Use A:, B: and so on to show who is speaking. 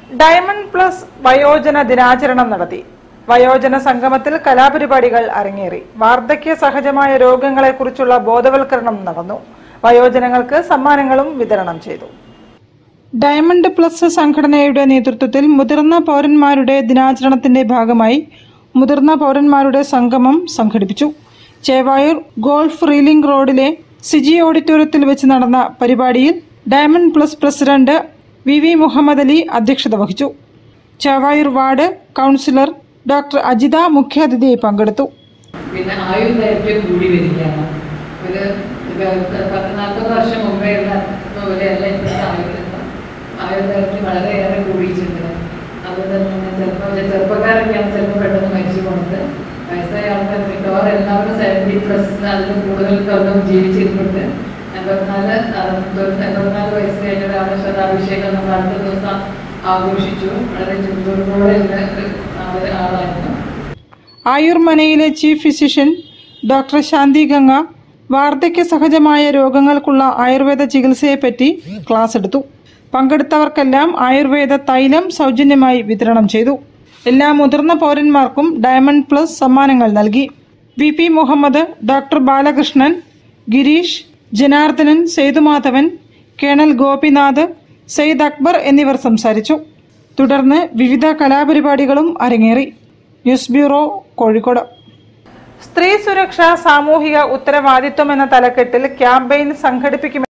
A: diamond plus വയോജന ദിനാചരണം നടത്തി വയോജന സംഗമത്തിൽ കലാപരിപാടികൾ അരങ്ങേറി വാർദ്ധക്യ സഹജമായ രോഗങ്ങളെക്കുറിച്ചുള്ള ബോധവൽക്കരണം നടന്നു വയോജനങ്ങൾക്ക് സമ്മാനങ്ങളും വിതരണം ചെയ്തു ഡയമണ്ട് പ്ലസ് സംഘടനയുടെ നേതൃത്വത്തിൽ മുതിർന്ന പൗരന്മാരുടെ ദിനാചരണത്തിന്റെ ഭാഗമായി മുതിർന്ന പൗരന്മാരുടെ സംഗമം സംഘടിപ്പിച്ചു ചേവായൂർ ഗോൾഫ് റീലിംഗ് റോഡിലെ സിജി ഓഡിറ്റോറിയത്തിൽ വെച്ച് നടന്ന പരിപാടിയിൽ diamond plus president V V Muhammad Ali അധ്യക്ഷത വഹിച്ചു Chevayur ward councillor doctor Ajitha മുഖ്യാതിഥിയായി പങ്കെടുത്തു
B: പിന്നെ ആയുർദൈർഘ്യം കൂടി വരികയാണ് ഒരു ഇത് പത്ത് നാൽപ്പത് വർഷം മുമ്പേ ഉള്ള പോലെയല്ല ഇപ്പോഴത്തെ ആയുർദൈർഘ്യം ആയുർദൈർഘ്യം വളരെയേറെ കൂടിയിട്ടുണ്ട് അതുകൊണ്ട് തന്നെ ചിലപ്പോൾ ചെറുപ്പക്കാരൊക്കെയാണ് ചിലപ്പോൾ പെട്ടെന്ന് മരിച്ചു പോകുന്നത് വയസ്സായ ആൾക്കാർ മിക്കവാറും എല്ലാവരും സെവൻറ്റി പ്ലസ് അതിന് കൂടുതൽ കൊല്ലം ജീവിച്ചിരുന്നുണ്ട് എൺപത്തിനാല് അറുപത്തൊന്ന് എൺപത്തിനാല് വയസ്സ് കഴിഞ്ഞ ഒരാളുടെ ശതാഭിഷേകം നമ്മൾ അടുത്ത ദിവസം ആഘോഷിച്ചു വളരെ ചുറ്റോടുകൂടെ ഉള്ള ഒരു ആളായിരുന്നു
A: ആയുർമനയിലെ chief physician doctor Shanthi Ganga വാർദ്ധക്യ സഹജമായ രോഗങ്ങൾക്കുള്ള ആയുർവേദ ചികിത്സയെപ്പറ്റി ക്ലാസ് എടുത്തു പങ്കെടുത്തവർക്കെല്ലാം ആയുർവേദ തൈലം സൗജന്യമായി വിതരണം ചെയ്തു എല്ലാ മുതിർന്ന പൗരന്മാർക്കും ഡയമണ്ട് പ്ലസ് സമ്മാനങ്ങൾ നൽകി V P Muhammad doctor Balakrishnan Girish Janardhanan Sethumadhavan colonel Gopinath Sayyid Akbar എന്നിവർ സംസാരിച്ചു തുടർന്ന് വിവിധ കലാപരിപാടികളും അരങ്ങേറി ന്യൂസ് ബ്യൂറോ കോഴിക്കോട് സ്ത്രീ സുരക്ഷ സാമൂഹിക ഉത്തരവാദിത്വം എന്ന തലക്കെട്ടിൽ ക്യാമ്പയിൻ സംഘടിപ്പിക്കും